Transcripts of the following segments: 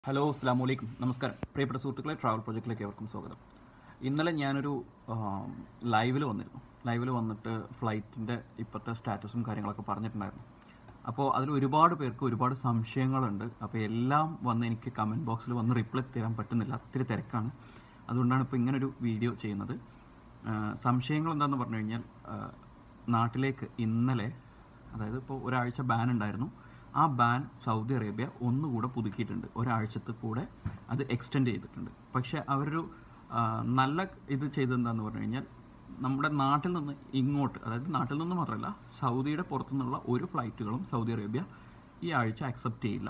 hello അസ്സാം വലൈക്കും നമസ്കാരം പ്രിയപ്പെട്ട സുഹൃത്തുക്കളെ ട്രാവൽ പ്രോജക്റ്റിലേക്ക് ഏവർക്കും സ്വാഗതം ഇന്നലെ ഞാനൊരു ലൈവിൽ വന്നിരുന്നു ലൈവിൽ വന്നിട്ട് ഫ്ലൈറ്റിൻ്റെ ഇപ്പോഴത്തെ സ്റ്റാറ്റസും കാര്യങ്ങളൊക്കെ പറഞ്ഞിട്ടുണ്ടായിരുന്നു അപ്പോൾ അതിൽ ഒരുപാട് പേർക്ക് ഒരുപാട് സംശയങ്ങളുണ്ട് അപ്പോൾ എല്ലാം വന്ന് എനിക്ക് കമൻറ്റ് ബോക്സിൽ വന്ന് റിപ്ലൈ തരാൻ പറ്റുന്നില്ല ഒത്തിരി തിരക്കാണ് അതുകൊണ്ടാണ് ഇപ്പോൾ ഇങ്ങനൊരു വീഡിയോ ചെയ്യുന്നത് ആ, സംശയങ്ങൾ എന്താണെന്ന് പറഞ്ഞു കഴിഞ്ഞാൽ ആ, നാട്ടിലേക്ക് ഇന്നലെ അതായത് ഇപ്പോൾ ഒരാഴ്ച ബാൻ ഉണ്ടായിരുന്നു ആ ബാൻ സൗദി അറേബ്യ ഒന്നുകൂടെ പുതുക്കിയിട്ടുണ്ട് ഒരാഴ്ചത്തെ കൂടെ അത് എക്സ്റ്റെൻഡ് ചെയ്തിട്ടുണ്ട് പക്ഷേ അവരൊരു ആ, നല്ല ഇത് ചെയ്തതെന്താന്ന് പറഞ്ഞു കഴിഞ്ഞാൽ നമ്മുടെ നാട്ടിൽ നിന്ന് ഇങ്ങോട്ട് അതായത് നാട്ടിൽ നിന്ന് മാത്രമല്ല സൗദിയുടെ പുറത്തുനിന്നുള്ള ഒരു ഫ്ലൈറ്റുകളും സൗദി അറേബ്യ ഈ ആഴ്ച അക്സെപ്റ്റ് ചെയ്യില്ല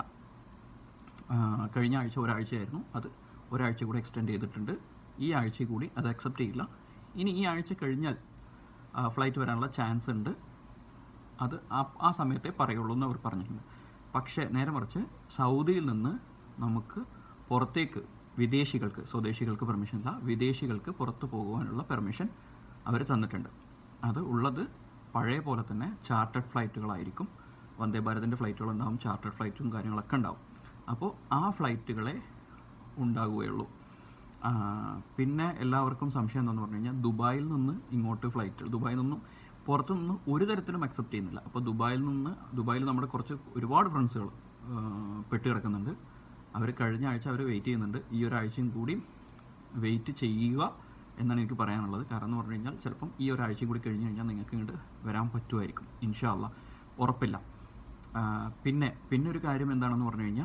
ആ, കഴിഞ്ഞ ആഴ്ച ഒരാഴ്ചയായിരുന്നു അത് ഒരാഴ്ച കൂടി എക്സ്റ്റെൻഡ് ചെയ്തിട്ടുണ്ട് ഈ ആഴ്ച കൂടി അത് അക്സെപ്റ്റ് ചെയ്യില്ല ഇനി ഈ ആഴ്ച കഴിഞ്ഞാൽ ഫ്ലൈറ്റ് വരാനുള്ള ചാൻസ് ഉണ്ട് അത് ആ ആ സമയത്തെ പറയുള്ളൂ എന്ന് അവർ പറഞ്ഞിട്ടുണ്ട് പക്ഷേ നേരെ മറിച്ച് സൗദിയിൽ നിന്ന് നമുക്ക് പുറത്തേക്ക് വിദേശികൾക്ക് സ്വദേശികൾക്ക് പെർമിഷൻ ഇല്ല വിദേശികൾക്ക് പുറത്തു പോകുവാനുള്ള പെർമിഷൻ അവർ തന്നിട്ടുണ്ട് അത് ഉള്ളത് പഴയ പോലെ തന്നെ ചാർട്ടേഡ് ഫ്ലൈറ്റുകളായിരിക്കും വന്ദേ ഭാരതിൻ്റെ ഫ്ലൈറ്റുകൾ ഉണ്ടാവും ചാർട്ടേഡ് ഫ്ലൈറ്റും കാര്യങ്ങളൊക്കെ ഉണ്ടാവും അപ്പോൾ ആ ഫ്ലൈറ്റുകളെ ഉണ്ടാകുകയുള്ളൂ ആ, പിന്നെ എല്ലാവർക്കും സംശയം എന്താണെന്ന് പറഞ്ഞു കഴിഞ്ഞാൽ ദുബായിൽ നിന്ന് ഇങ്ങോട്ട് ഫ്ലൈറ്റ് ദുബായിൽ നിന്നും പുറത്തു നിന്ന് ഒരു തരത്തിലും അക്സെപ്റ്റ് ചെയ്യുന്നില്ല അപ്പോൾ ദുബായിൽ നിന്ന് ദുബായിൽ നമ്മുടെ കുറച്ച് ഒരുപാട് ഫ്രണ്ട്സുകൾ പെട്ട് കിടക്കുന്നുണ്ട് അവർ കഴിഞ്ഞ ആഴ്ച അവർ വെയിറ്റ് ചെയ്യുന്നുണ്ട് ഈ ഒരാഴ്ചയും കൂടി വെയിറ്റ് ചെയ്യുക എന്നാണ് എനിക്ക് പറയാനുള്ളത് കാരണം എന്ന് പറഞ്ഞു കഴിഞ്ഞാൽ ചിലപ്പം ഈ ഒരാഴ്ചയും കൂടി കഴിഞ്ഞ് കഴിഞ്ഞാൽ നിങ്ങൾക്ക് ഇങ്ങോട്ട് വരാൻ പറ്റുമായിരിക്കും ഇൻഷാല്ല ഉറപ്പില്ല ആ, പിന്നെ പിന്നെ ഒരു കാര്യം എന്താണെന്ന് പറഞ്ഞു കഴിഞ്ഞാൽ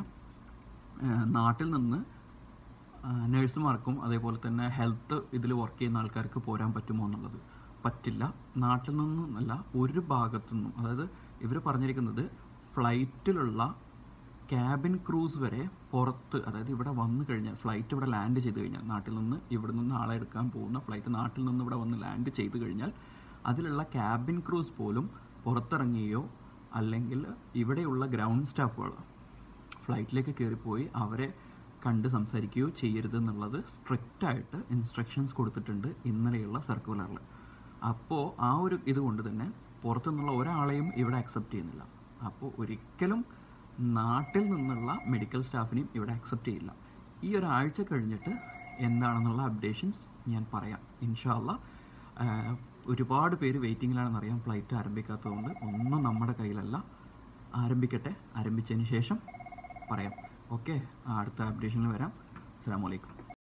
ആ, നാട്ടിൽ നിന്ന് നഴ്സുമാർക്കും അതേപോലെ തന്നെ ഹെൽത്ത് ഇതിൽ വർക്ക് ചെയ്യുന്ന ആൾക്കാർക്ക് പോരാൻ പറ്റുമോ എന്നുള്ളത് പറ്റില്ല നാട്ടിൽ നിന്നല്ല ഒരു ഭാഗത്തു നിന്നും അതായത് ഇവർ പറഞ്ഞിരിക്കുന്നത് ഫ്ലൈറ്റിലുള്ള ക്യാബിൻ ക്രൂസ് വരെ പുറത്ത് അതായത് ഇവിടെ വന്നു കഴിഞ്ഞാൽ ഫ്ലൈറ്റ് ഇവിടെ ലാൻഡ് ചെയ്ത് കഴിഞ്ഞാൽ നാട്ടിൽ നിന്ന് ഇവിടെ നിന്ന് ആളെ എടുക്കാൻ പോകുന്ന ഫ്ലൈറ്റ് നാട്ടിൽ നിന്ന് ഇവിടെ വന്ന് ലാൻഡ് ചെയ്ത് കഴിഞ്ഞാൽ അതിലുള്ള ക്യാബിൻ ക്രൂസ് പോലും പുറത്തിറങ്ങുകയോ അല്ലെങ്കിൽ ഇവിടെയുള്ള ഗ്രൗണ്ട് സ്റ്റാഫുകൾ ഫ്ലൈറ്റിലേക്ക് കയറിപ്പോയി അവരെ കണ്ട് സംസാരിക്കുകയോ ചെയ്യരുതെന്നുള്ളത് സ്ട്രിക്റ്റ് ആയിട്ട് ഇൻസ്ട്രക്ഷൻസ് കൊടുത്തിട്ടുണ്ട് ഇന്നലെയുള്ള സർക്കുലറിൽ അപ്പോൾ ആ ഒരു ഇതുകൊണ്ട് തന്നെ പുറത്തുനിന്നുള്ള ഒരാളെയും ഇവിടെ അക്സെപ്റ്റ് ചെയ്യുന്നില്ല അപ്പോൾ ഒരിക്കലും നാട്ടിൽ നിന്നുള്ള മെഡിക്കൽ സ്റ്റാഫിനെയും ഇവിടെ അക്സെപ്റ്റ് ചെയ്യില്ല ഈ ഒരാഴ്ച കഴിഞ്ഞിട്ട് എന്താണെന്നുള്ള അപ്ഡേഷൻസ് ഞാൻ പറയാം ഇൻഷാല്ല ഒരുപാട് പേര് വെയിറ്റിങ്ങിലാണെന്നറിയാം ഫ്ലൈറ്റ് ആരംഭിക്കാത്തതുകൊണ്ട് ഒന്നും നമ്മുടെ കയ്യിലല്ല ആരംഭിക്കട്ടെ ആരംഭിച്ചതിന് ശേഷം പറയാം ഓക്കെ അടുത്ത അപ്ഡേഷനിൽ വരാം അസ്സാം വലൈക്കും